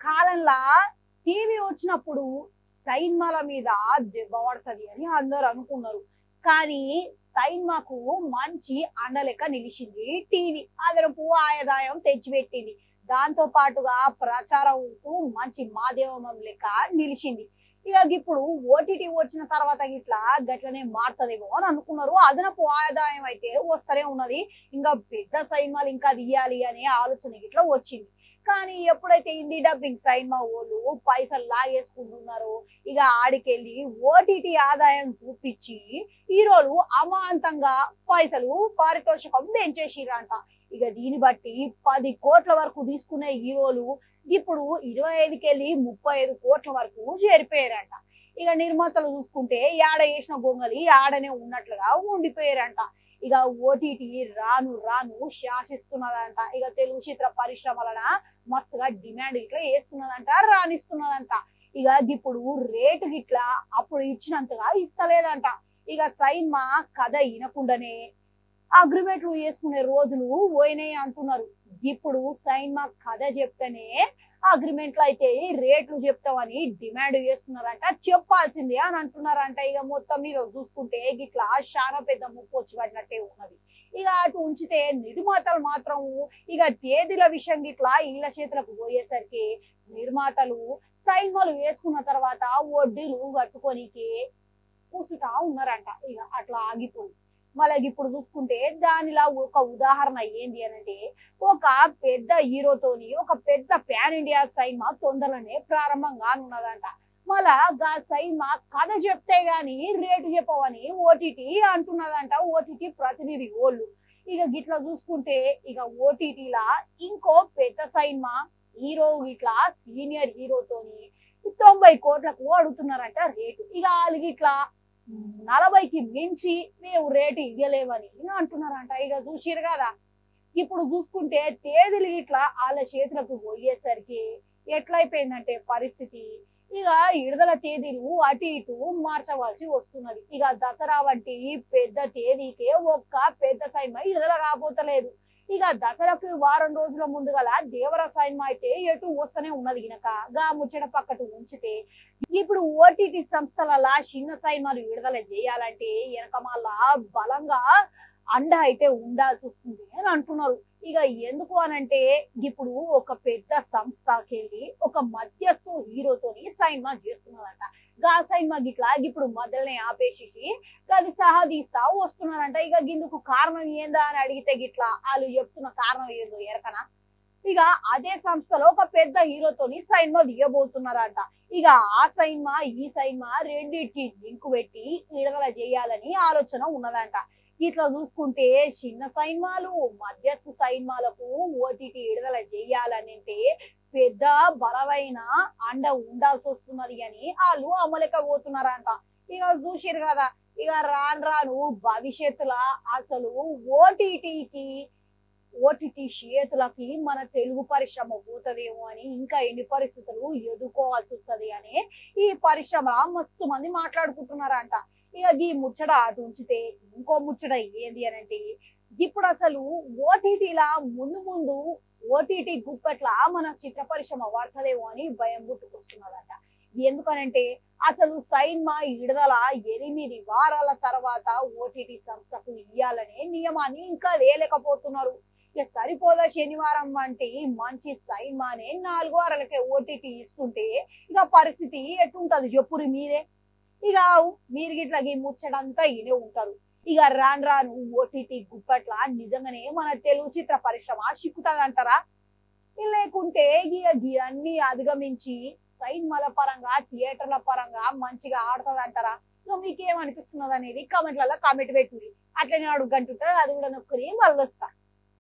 కాలంలో టీవీ వచ్చినప్పుడు సైన్మాల మీద దెబ్బ పడుతుంది అని అందరు అనుకున్నారు కానీ సైన్మాకు మంచి అండలెక్క నిలిచింది టీవీ అదనపు ఆదాయం తెచ్చిపెట్టింది దాంతో పాటుగా ప్రచారంకు మంచి మాధ్యమం లెక్క నిలిచింది ఇక ఇప్పుడు ఓటీటీ వచ్చిన తర్వాత ఇట్లా గట్లనే మారుతుందేమో అని అనుకున్నారు అదనపు ఆదాయం అయితే వస్తూనే ఉన్నది ఇంకా పెద్ద సైన్మాలు ఇంకా తీయాలి అనే ఆలోచన ఇట్లా వచ్చింది కానీ ఎప్పుడైతే హిందీ డబ్బింగ్ సైన్మా వాళ్ళు పైసలు లాగేసుకుంటున్నారో ఇక ఆడికెళ్ళి ఓటీటీ ఆదాయం చూపించి హీరోలు అమాంతంగా పైసలు పారితోషికం పెంచేసిరంట ఇక దీన్ని బట్టి పది కోట్ల వరకు తీసుకునే హీరోలు ఇప్పుడు ఇరవై ఐదుకి వెళ్ళి ముప్పై ఐదు కోట్ల వరకు చేరిపోయారంట ఇక నిర్మాతలు చూసుకుంటే యాడ వేసిన గొంగలి ఆడనే ఉన్నట్లుగా ఉండిపోయారంట ఇక ఓటీటీ రాను రాను శాసిస్తున్నదంట ఇక తెలుగు చిత్ర పరిశ్రమలన మస్తుగా డిమాండ్ ఇట్లా వేస్తున్నదంట రాణిస్తున్నదంట ఇక ఇప్పుడు రేటు గిట్లా అప్పుడు ఇచ్చినంతగా ఇస్తలేదంట ఇక సైన్మా కథ వినకుండానే అగ్రిమెంట్లు వేసుకునే రోజులు పోయినాయి అంటున్నారు ఇప్పుడు సైన్మా కథ చెప్తేనే అగ్రిమెంట్లు అయితే రేట్లు చెప్తామని డిమాండ్ చేస్తున్నారంట చెప్పాల్సిందే అని అంటున్నారంట ఇక మొత్తం మీద చూసుకుంటే ఇట్లా చాలా పెద్ద ముప్పు వచ్చి పడినట్టే ఉన్నది ఇక అటు ఉంచితే నిర్మాతలు మాత్రం ఇక తేదీల విషయం ఇట్లా ఇళ్ల చేతులకు పోయేసరికి నిర్మాతలు సైన్మాలు వేసుకున్న తర్వాత వడ్డీలు కట్టుకోనికి కూసుతా ఉన్నారంట ఇక అట్లా ఆగిపోయి మళ్ళీ ఇప్పుడు చూసుకుంటే దానిలా ఒక ఉదాహరణ ఏంది అనంటే ఒక పెద్ద హీరోతోని ఒక పెద్ద ప్యాన్ ఇండియా సైన్మా తొందరలోనే ప్రారంభం కానున్నదంట మళ్ళా గా సైన్మా కథ చెప్తే గాని రేటు చెప్పవని ఓటీటీ అంటున్నదంట ఓటీటీ ప్రతినిధి ఓళ్ళు ఇక గిట్లా చూసుకుంటే ఇక ఓటీటీలా ఇంకో పెద్ద సైన్మా హీరో ఇట్లా సీనియర్ హీరోతోని తొంభై కోట్లకు అడుగుతున్నారంట రేటు ఇక వాళ్ళు ఇట్లా నలభైకి మించి మేము రేటు ఇవ్వలేమని అంటున్నారంట ఇక చూసిరు కదా ఇప్పుడు చూసుకుంటే తేదీలు ఇట్లా వాళ్ళ చేతులకు పోయేసరికి ఎట్లయిపోయిందంటే పరిస్థితి ఇక విడుదల తేదీలు అటు ఇటు మార్చవలసి వస్తున్నది ఇక దసరా వంటి పెద్ద తేదీకే ఒక్క పెద్ద సైన్మా విడుదల కాబోతలేదు ఇక దసరాకు వారం రోజుల ముందుగల దేవర సైన్మా అయితే ఎటు వస్తూనే ఉన్నది గినక గా ముచ్చట పక్కటు ఉంచితే ఇప్పుడు ఓటీటీ సంస్థల చిన్న సైన్మాలు విడుదల చేయాలంటే వెనకమాల బలంగా అండ అయితే ఉండాల్సి వస్తుంది అని అంటున్నారు ఇక ఎందుకు అనంటే ఇప్పుడు ఒక పెద్ద సంస్థకి వెళ్ళి ఒక మధ్యస్థు హీరోతోని సైన్మా చేస్తున్నదంట గా సైన్మా గిట్లా ఇప్పుడు మధ్యలోనే ఆపేసేసి అది సహా తీస్తా వస్తున్నారంట ఇక గిందుకు కారణం ఏందా అని అడిగితే గిట్లా వాళ్ళు చెప్తున్న కారణం ఏందో ఎరకనా ఇక అదే సంస్థలో ఒక పెద్ద హీరోతోని సైన్మా తీయబోతున్నారంట ఇక ఆ సైన్మా ఈ సైన్మా రెండింటికి లింక్ పెట్టి విడుదల చేయాలని ఆలోచన ఉన్నదంట ఇట్లా చూసుకుంటే చిన్న సైన్మాలు మధ్యస్థ సైన్మాలకు ఓటీటీ విడుదల చేయాలని అంటే పెద్ద బలమైన అండ ఉండాల్సి వస్తున్నది అని వాళ్ళు అమలకపోతున్నారంట ఇక చూసిరు కదా ఇక రాను రాను భవిష్యత్తుల అసలు ఓటీటీకి ఓటీటీ చేతులకి మన తెలుగు పరిశ్రమ పోతుందేమో అని ఇంకా ఎన్ని పరిస్థితులు ఎదుర్కోవాల్సి వస్తుంది అని ఈ పరిశ్రమ మస్తు మంది మాట్లాడుకుంటున్నారంట ఇక ఈ ముచ్చట అటు ఉంచితే ఇంకో ముచ్చట ఏంది అని అంటే ఇప్పుడు అసలు ఓటీటీలా ముందు ముందు ఓటీటీ గుప్పట్ల మన చిత్ర పరిశ్రమ పడుతుందేమో అని భయం పుట్టుకొస్తున్నదట ఎందుకనంటే అసలు సైన్మా విడుదల ఎనిమిది వారాల తర్వాత ఓటీటీ సంస్థకు ఇయ్యాలనే నియమాన్ని ఇంకా వేయలేకపోతున్నారు ఇక సరిపోదా శనివారం వంటి మంచి సైన్మానే నాలుగు వారాలకే ఓటీటీ ఇస్తుంటే ఇక పరిస్థితి ఎట్టుంటది చెప్పురు మీరే ఇక మీరు గిట్లా ఈ ముచ్చడంతా ఇనే ఉంటారు ఇక రాను రాను ఓటీటీ గుప్పట్ల నిజంగానే మన తెలుగు చిత్ర పరిశ్రమ చిక్కుతుంది అంటారా లేకుంటే ఇక అన్ని అధిగమించి సైన్మాల పరంగా థియేటర్ల పరంగా మంచిగా ఆడుతుంది అంటారా సో మీకేమనిపిస్తున్నది అనేది కామెంట్లలో కామెంట్ పెట్టుకుని అట్లనే అడుగుంటుంటే అది కూడా నొక్కుని మళ్ళీ వస్తా